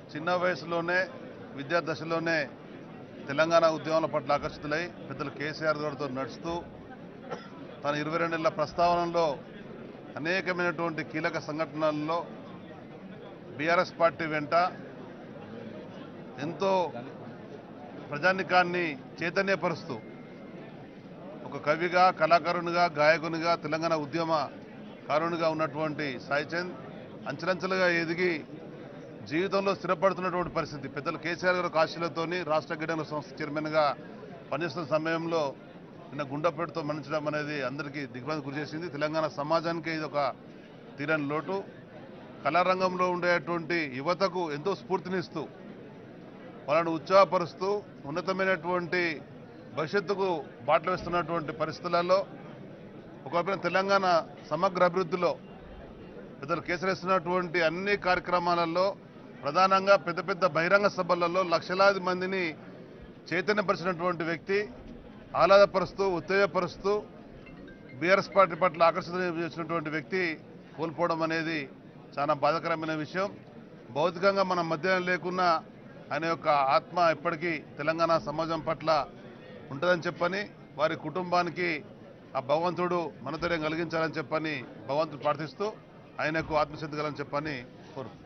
చిన్న వయసులోనే విద్యా దశలోనే తెలంగాణ ఉద్యమాల పట్ల ఆకర్షితులై పెద్దలు కేసీఆర్ గారితో నడుస్తూ తన ఇరవై రెండేళ్ల ప్రస్తావనలో అనేకమైనటువంటి కీలక సంఘటనల్లో బీఆర్ఎస్ పార్టీ వెంట ఎంతో ప్రజానికాన్ని చైతన్యపరుస్తూ ఒక కవిగా కళాకారునిగా గాయకునిగా తెలంగాణ ఉద్యమ కారునిగా ఉన్నటువంటి సాయిచంద్ అంచెలంచెలుగా ఎదిగి జీవితంలో స్థిరపడుతున్నటువంటి పరిస్థితి పెద్దలు కేసీఆర్ గారు కాశీలతోని రాష్ట్ర గిడ్డంగ సంస్థ చైర్మన్గా పనిచేస్తున్న సమయంలో నిన్న గుండెపేటతో మరణించడం అనేది అందరికీ దిగ్భ్రాంతి గురి చేసింది తెలంగాణ సమాజానికి ఇది ఒక తీరని లోటు కళారంగంలో ఉండేటువంటి యువతకు ఎంతో స్ఫూర్తినిస్తూ వాళ్ళను ఉత్సాహపరుస్తూ ఉన్నతమైనటువంటి భవిష్యత్తుకు బాటలు వేస్తున్నటువంటి పరిస్థితులలో ఒకవైపున తెలంగాణ సమగ్ర అభివృద్ధిలో పెద్దలు కేసరిస్తున్నటువంటి అన్ని కార్యక్రమాలలో ప్రధానంగా పెద్ద పెద్ద బహిరంగ సభలలో లక్షలాది మందిని చైతన్యపరిచినటువంటి వ్యక్తి ఆహ్లాదపరుస్తూ ఉత్తేజపరుస్తూ బీఆర్ఎస్ పార్టీ పట్ల ఆకర్షిత చేసినటువంటి వ్యక్తి కోల్పోవడం అనేది చాలా బాధాకరమైన విషయం భౌతికంగా మన మధ్య లేకున్నా ఆయన యొక్క ఆత్మ ఎప్పటికీ తెలంగాణ సమాజం పట్ల ఉంటుందని చెప్పని వారి కుటుంబానికి ఆ భగవంతుడు మనధైర్యం కలిగించాలని చెప్పని భగవంతుడు ప్రార్థిస్తూ ఆయనకు ఆత్మశక్తి కలని చెప్పని కోరు